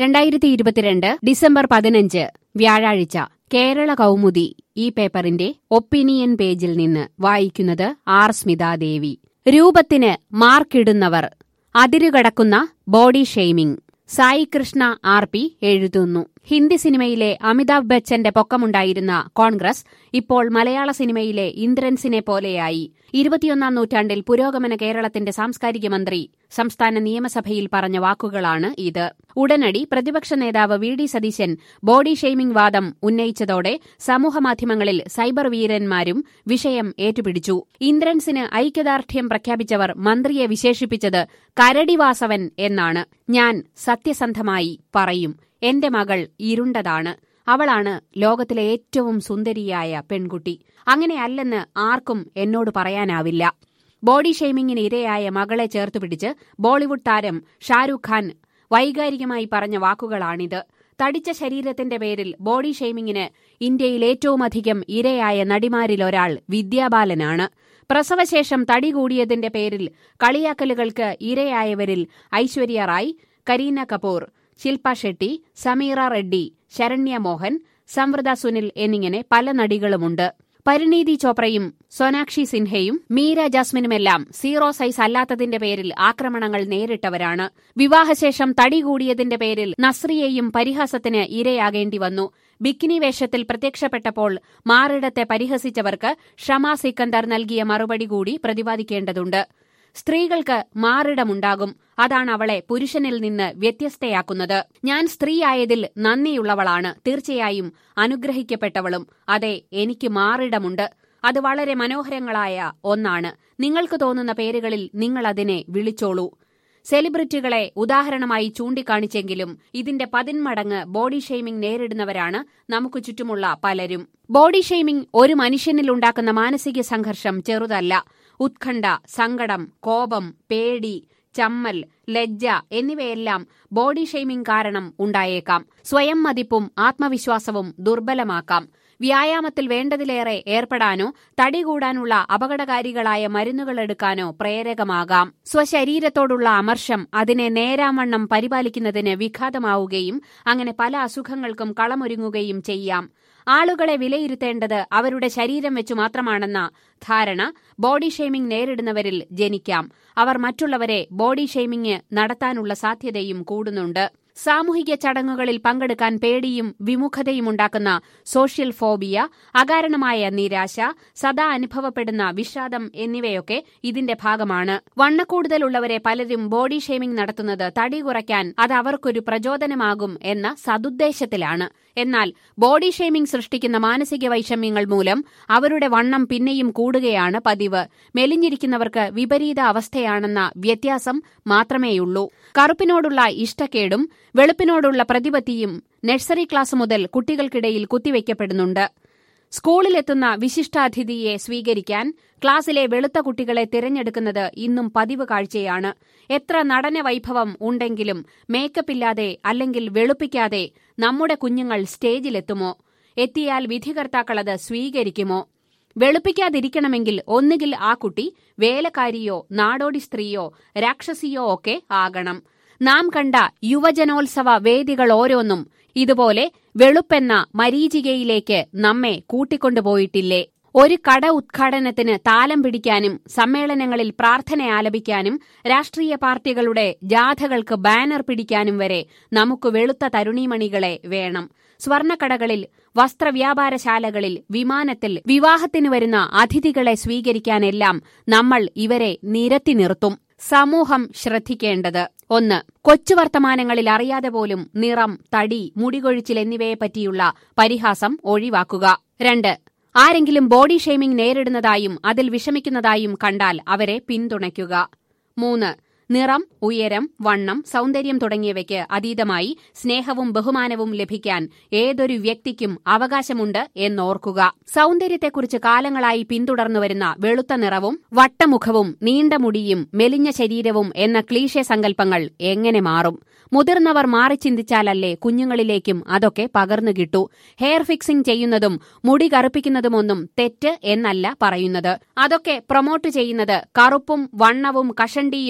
രണ്ടായിരത്തി ഇരുപത്തിരണ്ട് ഡിസംബർ പതിനഞ്ച് വ്യാഴാഴ്ച കേരള കൗമുദി ഈ പേപ്പറിന്റെ ഒപ്പീനിയൻ പേജിൽ നിന്ന് വായിക്കുന്നത് ആർ സ്മിതാദേവി രൂപത്തിന് മാർക്കിടുന്നവർ അതിരുകടക്കുന്ന body shaming Sai Krishna R P എഴുതുന്നു ഹിന്ദി സിനിമയിലെ അമിതാഭ് ബച്ചന്റെ പൊക്കമുണ്ടായിരുന്ന കോൺഗ്രസ് ഇപ്പോൾ മലയാള സിനിമയിലെ ഇന്ദ്രൻസിനെ പോലെയായി ഇരുപത്തിയൊന്നാം നൂറ്റാണ്ടിൽ പുരോഗമന കേരളത്തിന്റെ സാംസ്കാരിക മന്ത്രി സംസ്ഥാന നിയമസഭയിൽ പറഞ്ഞ വാക്കുകളാണ് ഇത് ഉടനടി പ്രതിപക്ഷ നേതാവ് V D Satheesan body shaming വാദം ഉന്നയിച്ചതോടെ സമൂഹമാധ്യമങ്ങളിൽ സൈബർ വീരന്മാരും വിഷയം ഏറ്റുപിടിച്ചു ഇന്ദ്രൻസിന് ഐക്യദാർഢ്യം പ്രഖ്യാപിച്ചവർ മന്ത്രിയെ വിശേഷിപ്പിച്ചത് കരടിവാസവൻ എന്നാണ് ഞാൻ സത്യസന്ധമായി പറയും എന്റെ മകൾ ഇരുണ്ടതാണ് അവളാണ് ലോകത്തിലെ ഏറ്റവും സുന്ദരിയായ പെൺകുട്ടി അങ്ങനെയല്ലെന്ന് ആർക്കും എന്നോട് പറയാനാവില്ല ബോഡി ഷെയ്മിങ്ങിന് ഇരയായ മകളെ ചേർത്തുപിടിച്ച് ബോളിവുഡ് താരം ഷാരൂഖ് ഖാൻ വൈകാരികമായി പറഞ്ഞ വാക്കുകളാണിത് തടിച്ച ശരീരത്തിന്റെ പേരിൽ ബോഡി ഷെയ്മിങ്ങിന് ഇന്ത്യയിൽ ഏറ്റവുമധികം ഇരയായ നടിമാരിലൊരാൾ വിദ്യാബാലനാണ് പ്രസവശേഷം തടി കൂടിയതിന്റെ പേരിൽ കളിയാക്കലുകൾക്ക് ഇരയായവരിൽ ഐശ്വര്യ റായ് കരീന കപൂർ ശിൽപ ഷെട്ടി സമീറ റെഡ്ഡി ശരണ്യ മോഹൻ സംവൃത സുനിൽ എന്നിങ്ങനെ പല നടികളുമുണ്ട് പരിണീതി ചോപ്രയും സോനാക്ഷി സിൻഹയും മീര ജാസ്മിനുമെല്ലാം സീറോ സൈസ് അല്ലാത്തതിന്റെ പേരിൽ ആക്രമണങ്ങൾ നേരിട്ടവരാണ് വിവാഹശേഷം തടി കൂടിയതിന്റെ പേരിൽ നസ്രിയെയും പരിഹാസത്തിന് ഇരയാകേണ്ടി വന്നു ബിക്കിനി വേഷത്തിൽ പ്രത്യക്ഷപ്പെട്ടപ്പോൾ മാറിടത്തെ പരിഹസിച്ചവർക്ക് ഷമാ സിക്കന്ദർ നൽകിയ മറുപടി കൂടി പ്രതിപാദിക്കേണ്ടതുണ്ട് സ്ത്രീകൾക്ക് മാറിടമുണ്ടാകും അതാണ് അവളെ പുരുഷനിൽ നിന്ന് വ്യത്യസ്തയാക്കുന്നത് ഞാൻ സ്ത്രീയായതിൽ നന്ദിയുള്ളവളാണ് തീർച്ചയായും അനുഗ്രഹിക്കപ്പെട്ടവളും അതെ എനിക്ക് മാറിടമുണ്ട് അത് വളരെ മനോഹരങ്ങളായ ഒന്നാണ് നിങ്ങൾക്ക് തോന്നുന്ന പേരുകളിൽ നിങ്ങൾ അതിനെ വിളിച്ചോളൂ സെലിബ്രിറ്റികളെ ഉദാഹരണമായി ചൂണ്ടിക്കാണിച്ചെങ്കിലും ഇതിന്റെ പതിന്മടങ്ങ് ബോഡി ഷെയ്മിംഗ് നേരിടുന്നവരാണ് നമുക്ക് ചുറ്റുമുള്ള പലരും ബോഡി ഷെയ്മിംഗ് ഒരു മനുഷ്യനിൽ ഉണ്ടാക്കുന്ന മാനസിക സംഘർഷം ചെറുതല്ല ഉത്കണ്ഠ സങ്കടം കോപം പേടി ചമ്മൽ ലജ്ജ എന്നിവയെല്ലാം ബോഡി ഷെയ്മിംഗ് കാരണം ഉണ്ടായേക്കാം സ്വയം മതിപ്പും ആത്മവിശ്വാസവും ദുർബലമാക്കാം വ്യായാമത്തിൽ വേണ്ടതിലേറെ ഏർപ്പെടാനോ തടി കൂടാനുള്ള അപകടകാരികളായ മരുന്നുകൾ എടുക്കാനോ പ്രേരകമാകാം സ്വശരീരത്തോടുള്ള അമർഷം അതിനെ നേരാവണ്ണം പരിപാലിക്കുന്നതിന് വിഘാതമാവുകയും അങ്ങനെ പല അസുഖങ്ങൾക്കും കളമൊരുങ്ങുകയും ചെയ്യാം ആളുകളെ വിലയിരുത്തേണ്ടത് അവരുടെ ശരീരം വെച്ചു മാത്രമാണെന്ന ധാരണ ബോഡി ഷെയ്മിംഗ് നേരിടുന്നവരിൽ ജനിക്കാം അവർ മറ്റുള്ളവരെ ബോഡി ഷെയ്മിംഗ് നടത്താനുള്ള സാധ്യതയും കൂടുന്നുണ്ട് സാമൂഹിക ചടങ്ങുകളിൽ പങ്കെടുക്കാൻ പേടിയും വിമുഖതയും ഉണ്ടാക്കുന്ന സോഷ്യൽ ഫോബിയ അകാരണമായ നിരാശ സദാ അനുഭവപ്പെടുന്ന വിഷാദം എന്നിവയൊക്കെ ഇതിന്റെ ഭാഗമാണ് വണ്ണക്കൂടുതലുള്ളവരെ പലരും ബോഡി ഷെയ്മിംഗ് നടത്തുന്നത് തടി കുറയ്ക്കാൻ അത് അവർക്കൊരു പ്രചോദനമാകും എന്ന സതുദ്ദേശത്തിലാണ് എന്നാൽ ബോഡി ഷെയ്മിംഗ് സൃഷ്ടിക്കുന്ന മാനസിക വൈഷമ്യങ്ങൾ മൂലം അവരുടെ വണ്ണം പിന്നെയും കൂടുകയാണ് പതിവ് മെലിഞ്ഞിരിക്കുന്നവർക്ക് വിപരീത അവസ്ഥയാണെന്ന വ്യത്യാസം മാത്രമേയുള്ളൂ കറുപ്പിനോടുള്ള ഇഷ്ടക്കേടും വെളുപ്പിനോടുള്ള പ്രതിപത്തിയും നഴ്സറി ക്ലാസ് മുതൽ കുട്ടികൾക്കിടയിൽ കുത്തിവയ്ക്കപ്പെടുന്നുണ്ട് സ്കൂളിലെത്തുന്ന വിശിഷ്ടാതിഥിയെ സ്വീകരിക്കാൻ ക്ലാസ്സിലെ വെളുത്ത കുട്ടികളെ തിരഞ്ഞെടുക്കുന്നത് ഇന്നും പതിവ് കാഴ്ചയാണ് എത്ര നടന വൈഭവം ഉണ്ടെങ്കിലും മേക്കപ്പില്ലാതെ അല്ലെങ്കിൽ വെളുപ്പിക്കാതെ നമ്മുടെ കുഞ്ഞുങ്ങൾ സ്റ്റേജിലെത്തുമോ എത്തിയാൽ വിധികർത്താക്കളത് സ്വീകരിക്കുമോ വെളുപ്പിക്കാതിരിക്കണമെങ്കിൽ ഒന്നുകിൽ ആ കുട്ടി വേലക്കാരിയോ നാടോടി സ്ത്രീയോ രാക്ഷസിയോ ഒക്കെ ആകണം നാം കണ്ട യുവജനോത്സവ വേദികൾ ഓരോന്നും ഇതുപോലെ വെളുപ്പെന്ന മരീചികയിലേക്ക് നമ്മെ കൂട്ടിക്കൊണ്ടുപോയിട്ടില്ലേ ഒരു കട ഉദ്ഘാടനത്തിന് താലം പിടിക്കാനും സമ്മേളനങ്ങളിൽ പ്രാർത്ഥന ആലപിക്കാനും രാഷ്ട്രീയ പാർട്ടികളുടെ ജാഥകൾക്ക് ബാനർ പിടിക്കാനും വരെ നമുക്ക് വെളുത്ത തരുണീമണികളെ വേണം സ്വർണക്കടകളിൽ വസ്ത്രവ്യാപാരശാലകളിൽ വിമാനത്തിൽ വിവാഹത്തിന് വരുന്ന അതിഥികളെ സ്വീകരിക്കാനെല്ലാം നമ്മൾ ഇവരെ നിരത്തി നിർത്തും സമൂഹം ശ്രദ്ധിക്കേണ്ടത് ഒന്ന് കൊച്ചു വർത്തമാനങ്ങളിൽ അറിയാതെ പോലും നിറം തടി മുടികൊഴിച്ചിൽ എന്നിവയെപ്പറ്റിയുള്ള പരിഹാസം ഒഴിവാക്കുക രണ്ട് ആരെങ്കിലും ബോഡി ഷെയ്മിംഗ് നേരിടുന്നതായും അതിൽ വിഷമിക്കുന്നതായും കണ്ടാൽ അവരെ പിന്തുണയ്ക്കുക മൂന്ന് നിറം ഉയരം വണ്ണം സൗന്ദര്യം തുടങ്ങിയവയ്ക്ക് അതീതമായി സ്നേഹവും ബഹുമാനവും ലഭിക്കാൻ ഏതൊരു വ്യക്തിക്കും അവകാശമുണ്ട് എന്നോർക്കുക സൗന്ദര്യത്തെക്കുറിച്ച് കാലങ്ങളായി പിന്തുടർന്നുവരുന്ന വെളുത്ത നിറവും വട്ടമുഖവും നീണ്ട മുടിയും മെലിഞ്ഞ ശരീരവും എന്ന ക്ലീശെ സങ്കല്പങ്ങൾ എങ്ങനെ മാറും മുതിർന്നവർ മാറി ചിന്തിച്ചാലല്ലേ കുഞ്ഞുങ്ങളിലേക്കും അതൊക്കെ പകർന്നു കിട്ടൂ ഹെയർ ഫിക്സിംഗ് ചെയ്യുന്നതും മുടി കറുപ്പിക്കുന്നതുമൊന്നും തെറ്റ് എന്നല്ല പറയുന്നത് അതൊക്കെ പ്രൊമോട്ട് ചെയ്യുന്നത് കറുപ്പും വണ്ണവും കഷണ്ടിയും മോശ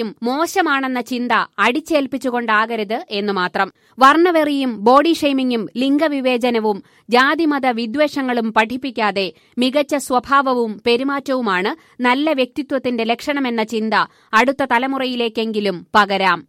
മോശമാണെന്ന ചിന്ത അടിച്ചേൽപ്പിച്ചുകൊണ്ടാകരുത് എന്നു മാത്രം വർണ്ണവെറിയും ബോഡി ഷെയ്മിങ്ങും ലിംഗവിവേചനവും ജാതിമത വിദ്വേഷങ്ങളും പഠിപ്പിക്കാതെ മികച്ച സ്വഭാവവും പെരുമാറ്റവുമാണ് നല്ല വ്യക്തിത്വത്തിന്റെ ലക്ഷണമെന്ന ചിന്ത അടുത്ത തലമുറയിലേക്കെങ്കിലും പകരാം